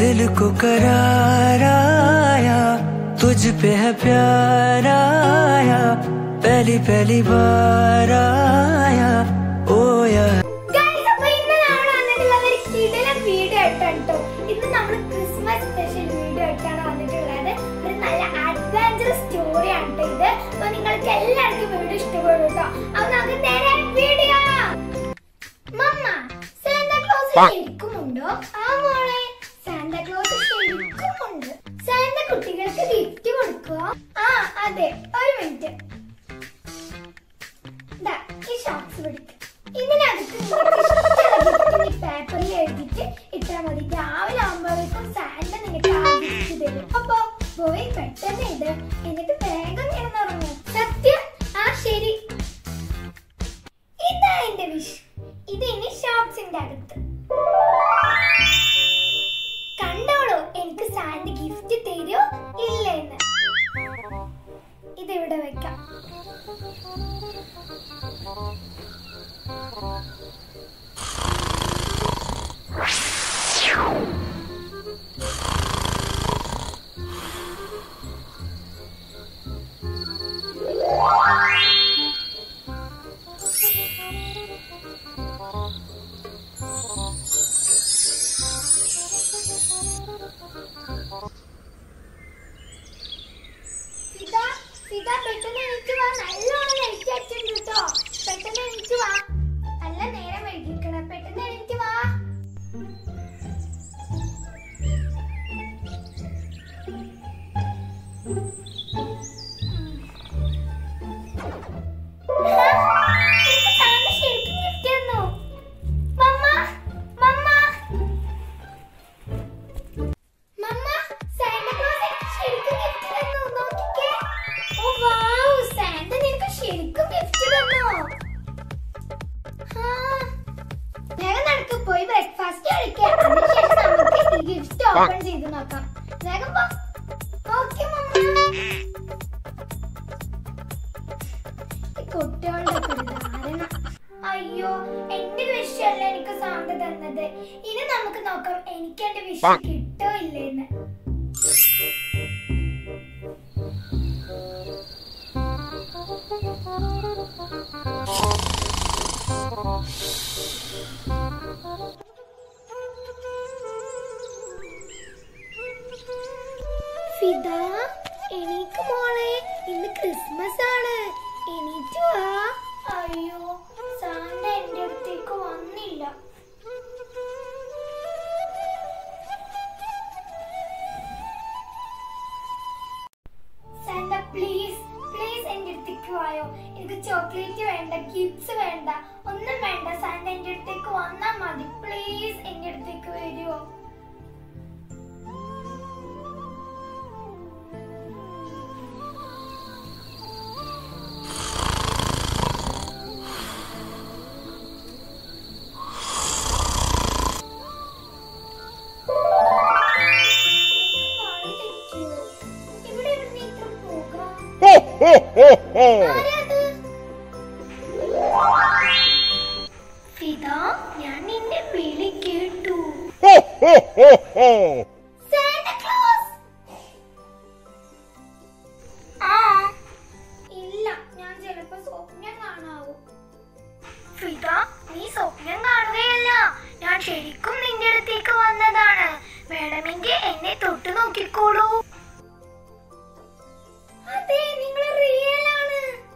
दिल को करार आया तुझ पे है प्यार आया पहली पहली बार आया ओ यार Guys, അപ്പൊ ഇന്ന് നമ്മൾ വന്നിട്ടുള്ളത് ഒരു കിടിലൻ വീഡിയോ ആയിട്ടാണ് ട്ടോ. ഇന്ന് നമ്മൾ ക്രിസ്മസ് സ്പെഷ്യൽ വീഡിയോ ആയിട്ടാണ് വന്നിട്ടുള്ളത് ഒരു നല്ല അഡ്വഞ്ചർ സ്റ്റോറി ആണ് ട്ടോ ഇത് അപ്പൊ നിങ്ങൾക്ക് എല്ലാവർക്കും വീഡിയോ ഇഷ്ടപ്പെടും കേട്ടോ അപ്പൊ നമുക്ക് നേരെ വീഡിയോ മമ്മ സാന്താ ക്ലോസ് ശരിക്കുമുണ്ടോ ആ മോളെ സാന്താ ക്ലോസ് ശരിക്കുമുണ്ട് സാന്ത കുട്ടികൾക്ക് ഗിഫ്റ്റ് കൊടുക്കുക ആ അതെ ഒരു മിനിറ്റ് ദാ, ഈ ഷോക്സ് പിടിക്ക്. ഇതിനകത്ത് നിങ്ങൾക്ക് ഇഷ്ടമുള്ള gift നീ പേപ്പറിൽ എഴുതിയിട്ട് ഇട്ടാ മതി രാവിലെ ആകുമ്പോഴേക്കും സാന്റ നിനക്ക് ആ ഗിഫ്റ്റ് തരും അപ്പൊ പോയി പെട്ടെന്ന് ഇത് എന്നിട്ട് വേഗം കിടന്നുറങ്ങും സത്യം ആ ശരി ഇതാ എന്റെ വിഷ് ഇത് ഇനി ഷോപ്സിന്റെ അടുത്ത് കണ്ടോളൂ എനിക്ക് സാന്റ ഗിഫ്റ്റ് തരുമോ ഇല്ലെന്ന് ഇതിവിടെ വെക്കാം സീത, സീത, പെട്ടെന്ന് എണീറ്റ് വാ. നല്ലോണം light അടിച്ചിട്ടുണ്ട് ട്ടോ. പെട്ടെന്ന് എണീറ്റ് വാ. നല്ല നേരം വൈകിക്കണ്. പെട്ടെന്ന് എണീറ്റ് വാ. ഹാ, എനിക്ക് സാന്ത ശരിക്കും gift തന്നു. മമ്മ, മമ്മ. മമ്മ, സാന്റാ ക്ലോസ് എനിക്ക് ശരിക്കും gift തന്നു. നോക്കിക്കേ. ഓ, വൗ, സാന്റ നിനക്ക് ശരിക്കും gift തന്നു. ഹാ. വേഗം നടക്ക് പോയി ബ്രേക്ക്ഫാസ്റ്റ് കഴിക്കാം അതിനുശേഷം നമുക്ക് ഈ ഗിഫ്റ്റ് ഓപ്പൺ ചെയ്ത് നോക്കാം വേഗം പോ ഓക്കെ മമ്മ ഈ കുട്ടികളുടെ ഒക്കെ ഒരു ധാരണ അയ്യോ എന്റെ വിഷയല്ല എനിക്ക് സാന്ത തന്നത് ഇനി നമുക്ക് നോക്കാം എനിക്ക് എന്റെ വിഷയം കിട്ടോ ഇല്ലേന്ന് ഫിദ എണീക്ക് മോളെ ഇന്ന് ക്രിസ്മസ് ആണ് എണീറ്റ് വാ അയ്യോ സാന്റ എന്റെ അടുത്തേക്ക് വന്നില്ല സാന്റ പ്ലീസ് പ്ലീസ് എന്റെ അടുത്തേക്ക് വായോ എനിക്ക് ചോക്ലേറ്റ് വേണ്ട ഗിഫ്റ്റ്സ് വേണ്ട ഒന്നും വേണ്ട സാന്റ എന്റെ അടുത്തേക്ക് വന്നാൽ മതി പ്ലീസ് എന്റെ അടുത്തേക്ക് വരുമോ ഇവിടെ ഇരുന്ന് ഇത്ര പോകാം ആരാത്? ഫിദ, ഞാൻ നിന്നെ വിളി കേട്ടു സാന്റാ ക്ലോസ് ആ ഇല്ല ഞാൻ ചിലപ്പോ സ്വപ്നം കാണാവൂ ഫിദ നീ സ്വപ്നം കാണുകയല്ല ഞാൻ ശരിക്കും നിന്റെ അടുത്തേക്ക് വന്നതാണ് വേണമെങ്കിൽ എന്നെ തൊട്ടു നോക്കിക്കോളൂ അതെ നിങ്ങൾ റിയൽ ആണ്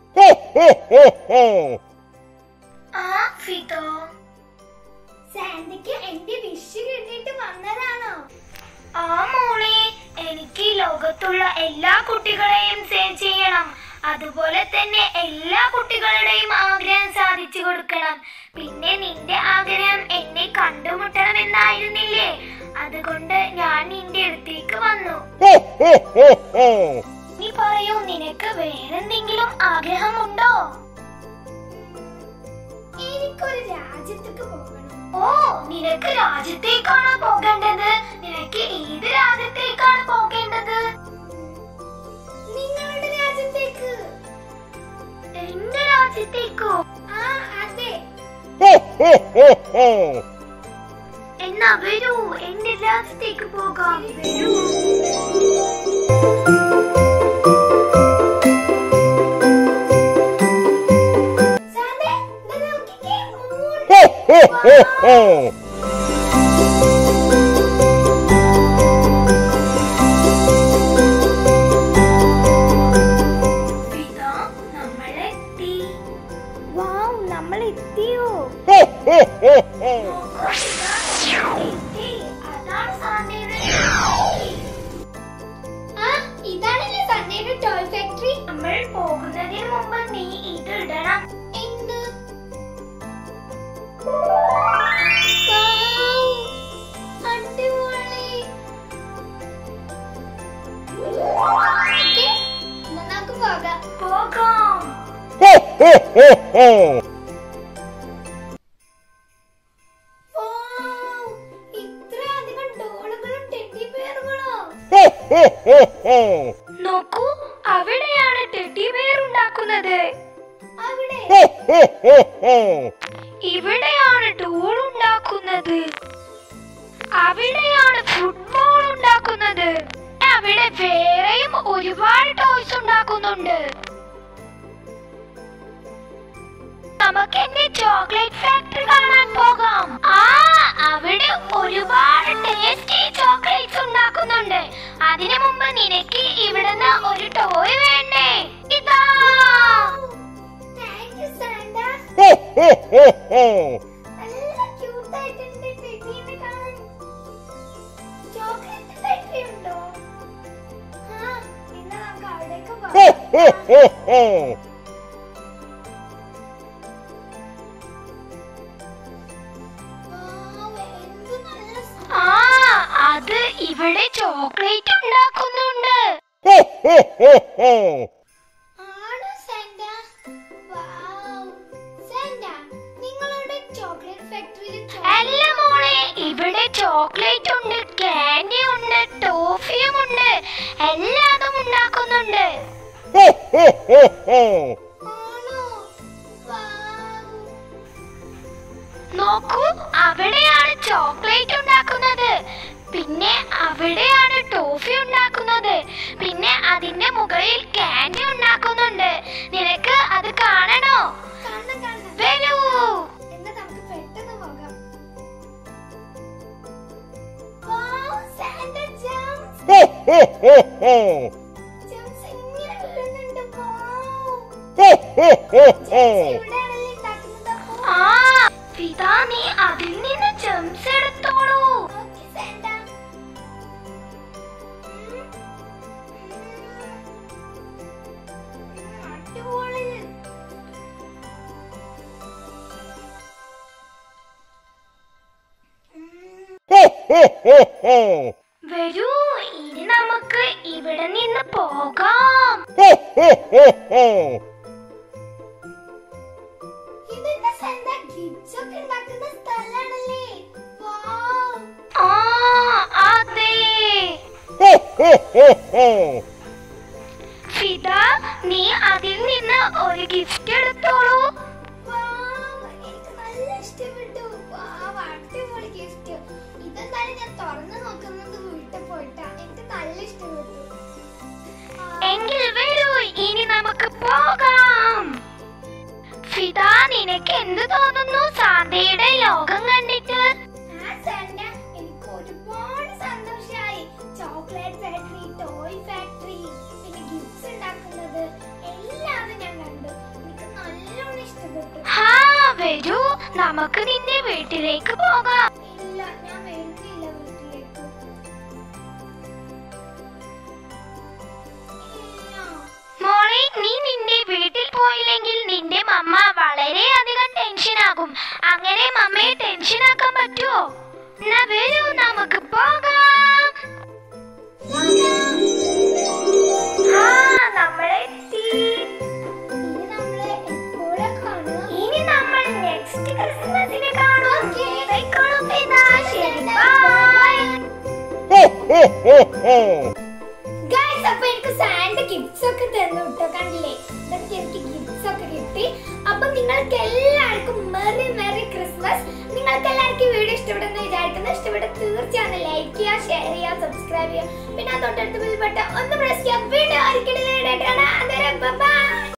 ആ ഫിദോ സാന്റിക്ക് എന്റെ വിഷ് കിട്ടിയിട്ട് വന്നതാണോ ആ മോളെ എനിക്ക് ഈ ലോകത്തുള്ള എല്ലാ കുട്ടികളെയും സേവ് ചെയ്യണം അതുപോലെ തന്നെ എല്ലാ കുട്ടികളുടെയും ആഗ്രഹം സാധിച്ചു കൊടുക്കണം പിന്നെ നിന്റെ ആഗ്രഹം എന്നെ കണ്ടുമുട്ടണം എന്നായിരുന്നില്ലേ അതുകൊണ്ട് ഞാൻ നിന്റെ അടുത്തേക്ക് വന്നു നീ പറയൂ നിനക്ക് വേറെന്തെങ്കിലും ആഗ്രഹമുണ്ടോ എനിക്കൊരു രാജ്യത്തേക്ക് പോകണം ഓ നിനക്ക് രാജ്യത്തേക്കാണോ പോകേണ്ടത് നിനക്ക് ഏത് രാജ്യത്തേക്കാണ് പോകേണ്ടത് നിങ്ങളുടെ രാജ്യത്തേക്ക് എന്റെ രാജ്യത്തേക്കോ ആ അതെ എന്നാ വരൂ എന്റെ രാജ്യത്തേക്ക് പോകാം വരൂ സാന്തേ, ദേ നോക്കിക്കേ, മൂൺ. ഇതാ, നമ്മളെത്തി. വൗ, നമ്മളെത്തിയോ നോക്കൂ, ഇതാ, എത്തി. അതാണ് സാന്തയുടെ ഫാക്ടറി. ആ, ഇതാണല്ലേ സാന്തയുടെ ടോയ് ഫാക്ടറി നമ്മൾ പോകുന്നതിന് മുമ്പ് നീ ഇത് ഇടണം എന്ത് വൗ, അടിപൊളി ഓക്കേ, എന്നാ നമുക്ക് പോകാം പോകാം വൗ, ഇത്രയധികം ഡോളുകളും ടെഡി ബെയറുകളോ നോക്കൂ അവിടെയാണ് ടെഡി ബെയർ ഉണ്ടാക്കുന്നത് അവിടെ ഇവിടെയാണ് ടൂൾ ഉണ്ടാക്കുന്നത് അവിടെയാണ് ഫുട്ബോൾ ഉണ്ടാക്കുന്നത് അവിടെ വേറെയും ഒരുപാട് ടോയ്സ് ഉണ്ടാക്കുന്നുണ്ട് നമുക്ക് എന്റെ ചോക്ലേറ്റ് ഫാക്ടറി കാണാൻ പോകാം ആ അവിടെ ഒരുപാട് ടേസ്റ്റി ചോക്ലേറ്റ്സ് ഉണ്ടാക്കുന്നുണ്ട് അതിനു മുമ്പ് നിനക്ക് ഇവിടുന്ന് ഒരു ടോയ് വേണ്ടേ ഇതാ താങ്ക് യു സാന്റ നല്ല ക്യൂട്ട് ആയിട്ടുണ്ട് ടെഡീനെ കാണാൻ ചോക്ലേറ്റ് ഫാക്ടറി ഉണ്ടോ ആ എന്നാ നമുക്ക് അവിടേക്ക് പോകാം ആ അത് ഇവിടെ ചോക്ലേറ്റ് ഉണ്ടാക്കുന്നുണ്ട് ആണോ സാന്റ വൗ സാന്റ നിങ്ങളുടെ ചോക്ലേറ്റ് ഫാക്ടറിയിൽ അല്ല മോളെ ഇവിടെ ചോക്ലേറ്റ് ഉണ്ട് കാൻഡി ഉണ്ട് ടോഫിയും ഉണ്ട് എല്ലാതും ഉണ്ടാക്കുന്നുണ്ട് ആണോ നോക്കൂ അവിടെയാണ് ചോക്ലേറ്റ് ഉണ്ടാക്കുന്നത് പിന്നെ അവിടെയാണ് ടോഫി ഉണ്ടാക്കുന്നത് പിന്നെ അതിന്റെ മുകളിൽ കാൻഡി ഉണ്ടാക്കുന്നുണ്ട് നിനക്ക് അത് കാണണോ വരൂ ആ പിതാ നീ അതിൽ നിന്ന് ജംസ് എടുത്തോളൂ വരൂ ഇനി നമുക്ക് ഇവിടെ നിന്ന് പോകാം ഇതെന്താ സന്ത ഗിഫ്റ്റ്സ് ഒക്കെ ഉണ്ടാക്കുന്ന സ്ഥലമാണല്ലേ ആ അതെ ഫിദ നീ അതിൽ നിന്ന് ഒരു ഗിഫ്റ്റ് എടുത്തോളൂ എനിക്ക് നല്ല ഇഷ്ടപ്പെട്ടു അടിപൊളി ഗിഫ്റ്റ് ഇതെന്തായാലും ഞാൻ തുറന്നു നോക്കുന്നത് വീട്ടിൽ പോയിട്ടാ എനിക്ക് നല്ല ഇഷ്ടപ്പെട്ടു എങ്കിൽ വരൂ ഇനി നമുക്ക് പോകാം ഫിദ നിനക്ക് എന്ത് തോന്നുന്നു സാന്തയുടെ ലോകം കണ്ടിട്ട് എനിക്ക് ഒരുപാട് സന്തോഷായി ചോക്ലേറ്റ് ഫാക്ടറി ടോയ് ഫാക്ടറി പിന്നെ ഗിഫ്റ്റ്സ് ഉണ്ടാക്കുന്നത് എല്ലാം ഞാൻ കണ്ടു എനിക്ക് നല്ലോണം ഇഷ്ടപ്പെട്ടു ഹാ വരൂ നമുക്ക് നിന്റെ വീട്ടിലേക്ക് പോകാം ഇല്ല ഞാൻ വരുന്നില്ല വീട്ടിലേക്ക് മോളെ നീ നിന്റെ വീട്ടിൽ പോയില്ലെങ്കിൽ നിന്റെ മമ്മ വളരെയധികം ടെൻഷൻ ആകും അങ്ങനെ മമ്മയെ ടെൻഷൻ ആക്കാൻ പറ്റുമോ എന്നാ വരൂ നമുക്ക് പോകാം ആ, നമ്മളെത്തി. ഇനി നമ്മൾ next ക്രിസ്മസിന് കാണും. പോയിക്കോളൂ പിതാ. ശരി, bye. ഗൈസ് അപ്പൊ എനിക്ക് സാൻഡ് ഗിഫ്റ്റ്സ് ഒക്കെ തന്നു കേട്ടോ കണ്ടില്ലേ ഇതൊക്കെ എനിക്ക് ഗിഫ്റ്റ്സ് ഒക്കെ കിട്ടി കിട്ടി അപ്പൊ നിങ്ങൾക്ക് എല്ലാവർക്കും മെറി മെറി ക്രിസ്മസ് നിങ്ങൾക്ക് എല്ലാവർക്കും ഈ വീഡിയോ ഇഷ്ടപ്പെടുന്ന വിചാരിക്കുന്നു ഇഷ്ടപ്പെട്ട തീർച്ചയായും ലൈക്ക് ചെയ്യുക ഷെയർ ചെയ്യുക സബ്സ്ക്രൈബ് ചെയ്യുക പിന്നെ ആ തൊട്ടടുത്ത് ബിൽ ബട്ടൺ ഒന്ന് പ്രസ് ചെയ്യുക വീഡിയോ ആയിരിക്കും അതുവരെ ബൈ